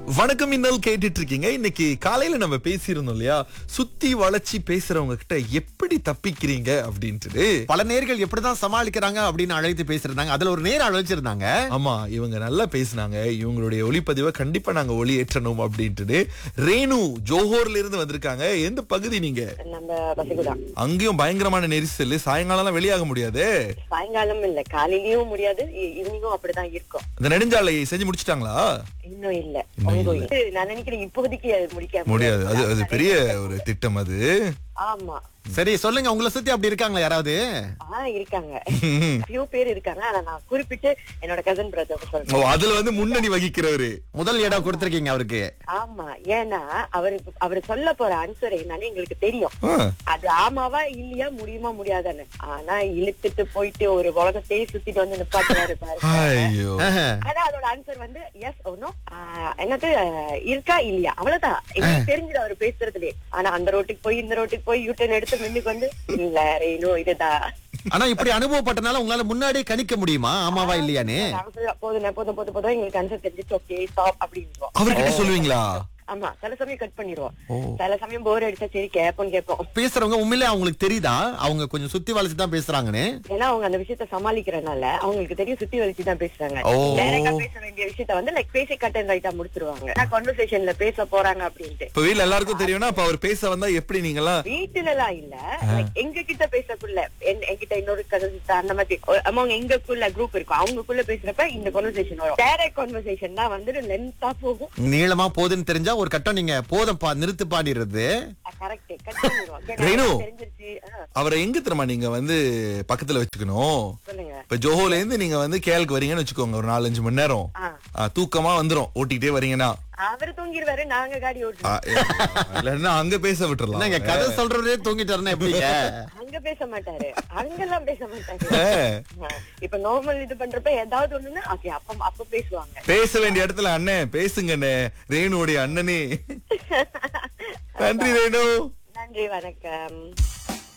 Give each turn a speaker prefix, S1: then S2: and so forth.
S1: வணக்கம் இன்னல் கேட்டுட்டு இருக்கீங்க இன்னைக்கு காலையில நம்ம பேசியிருந்தோம் இல்லையா சுத்தி வளைச்சி பேசுறவங்க கிட்ட எப்படி தப்பிக்கிறீங்க அப்படின்ட்டு
S2: பல நேர்கள் எப்படிதான் சமாளிக்கிறாங்க அப்படின்னு அழைத்து பேசிருந்தாங்க அதுல ஒரு நேரம் அழைச்சிருந்தாங்க
S1: ஆமா இவங்க நல்லா பேசுனாங்க இவங்களுடைய ஒளிப்பதிவை கண்டிப்பா நாங்க ஒளி ஏற்றணும் அப்படின்ட்டு ரேணு ஜோஹோர்ல இருந்து வந்திருக்காங்க எந்த பகுதி நீங்க
S3: நம்ம பசிகுடா
S1: அங்கேயும் பயங்கரமான நெரிசல் சாயங்காலம் வெளியாக முடியாது
S3: சாயங்காலம் இல்ல காலையிலயும் முடியாது ஈவினிங்கும் அப்படிதான் இருக்கும்
S1: இந்த நெடுஞ்சாலையை செஞ்சு முடிச்சிட்டாங்களா
S3: இன்னும் இல்ல ongoing. நான் நினைக்கிறேன் இப்போதைக்கு அது முடிக்க
S1: முடியாது அது அது பெரிய ஒரு திட்டம் அது
S3: ஆமா
S2: சரி சொல்லுங்க உங்களை சுத்தி அப்படி இருக்காங்களா யாராவது
S3: ஆ இருக்காங்க few பேர் இருக்காங்க ஆனா நான் குறிப்பிட்டு என்னோட கசன் பிரதர்
S1: ஓ
S3: சொல்றேன்
S1: அதுல வந்து முன்னணி வகிக்கிறவரு
S2: முதல் இடம் கொடுத்திருக்கீங்க அவருக்கு
S3: ஆமா ஏன்னா அவரு அவரு சொல்ல போற ஆன்சர் என்னன்னு எங்களுக்கு தெரியும்
S1: ஆ,
S3: அது ஆமாவா இல்லையா முடியுமா முடியாதான்னு ஆனா இழுத்துட்டு போயிட்டு ஒரு உலகத்தையே சுத்திட்டு வந்து நிப்பாட்டுறாரு பாருங்க
S1: ஐயோ
S2: ஆஹா.
S3: ஆனா அதோட ஆன்சர் வந்து எஸ் ஒன்னும் என்னது ஆஹ், இருக்கா இல்லையா அவ்வளவுதான் எனக்கு தெரிஞ்சது அவர் பேசுறதுலே ஆனா அந்த ரோட்டுக்கு போய் இந்த ரோட்டுக்கு போய் யூட்டன் எடுத்து முன்னுக்கு வந்து இல்ல ரேனு இதுதான்
S2: ஆனா இப்படி அனுபவப்பட்டனால உங்களால முன்னாடியே கணிக்க முடியுமா ஆமாவா இல்லையான்னு
S3: நாங்க சொல்லுவோம், போதும் போதும் போதும் போதும் எங்களுக்கு ஆன்சர் தெரிஞ்சிச்சு ஓகே ஸ்டாப் அப்படின்னு
S1: அவர்கிட்ட சொல்லுவீங்களா
S3: ஆமா சில சமயம் கட் பண்ணிடுவோம் சில சமயம் போர் அடிச்சா சரி கேப்போம் கேட்போம்
S2: பேசுறவங்க உண்மையிலே அவங்களுக்கு தெரியுதா அவங்க கொஞ்சம் சுத்தி வளைச்சு தான் பேசுறாங்கன்னு
S3: ஏன்னா அவங்க அந்த விஷயத்த சமாளிக்கிறனால அவங்களுக்கு தெரியும் சுத்தி வலிச்சு தான் பேசுறாங்க
S2: ஓ.
S3: டைரக்டா பேச வேண்டிய விஷயத்த வந்து லைக் பேசி கட் அண்ட் ரைட்டா முடிச்சிருவாங்க கான்வர்சேஷன்ல பேச போறாங்க அப்படின்ட்டு
S1: இப்ப வீட்ல எல்லாருக்கும் தெரியும்னா அப்ப அவர் பேச வந்தா எப்படி நீங்கலாம்
S3: வீட்டுல எல்லாம் இல்ல like எங்க கிட்ட பேசக்குள்ள என்- என்கிட்ட இன்னொரு கதை அந்த மாதிரி அமௌங்க எங்கக்குள்ள குரூப் இருக்கும் அவங்களுக்குள்ள பேசுறப்ப இந்த கான்வர்சேஷன் வரும் டைரக்ட் கான்வர்சேஷன் தான் வந்துட்டு லென்த்தா போகும்
S2: நீளமா போகுதுன்னு தெரிஞ்சா ஒரு கட்டம் நீங்க போதும்பா நிறுத்து பாடிடுறது
S3: கரெக்ட் கட் பண்ணிடுவோம் Okay,
S1: ரேணு.
S3: நான் தெரிஞ்சிருச்சு ஆ,
S1: அவரை எங்க தெரியுமா நீங்க வந்து பக்கத்துல வச்சுக்கணும்
S3: சொல்லுங்க
S1: இப்ப ஜோஹோல இருந்து நீங்க வந்து கேளுக்கு வரீங்கன்னு வச்சுக்கோங்க ஒரு நாலஞ்சு மணி நேரம்
S3: ஆ.
S1: ஆ, தூக்கமா வந்துரும் ஓட்டிட்டே வரீங்கன்னா
S3: அவரு தூங்கிடுவாரு நாங்க காடி
S1: ஆ,
S3: ஓட்டுறோம்
S1: ஏ, இல்லைன்னா அங்க பேச விட்டுறலாம்
S2: என்னங்க கதை சொல்றதே தூங்கிட்டாருன்னா எப்படிங்க
S3: அங்க பேச மாட்டாரு அங்கெல்லாம் பேச மாட்டாரு
S1: ஆ,
S3: ஆ, இப்ப நார்மல் இது பண்றப்ப ஏதாவது ஒண்ணுன்னா ஓகே அப்ப அப்ப பேசுவாங்க
S1: பேச வேண்டிய இடத்துல அண்ணன் பேசுங்கண்ணே ரேணுடைய அண்ணனே நன்றி ரேணு
S3: நன்றி வணக்கம்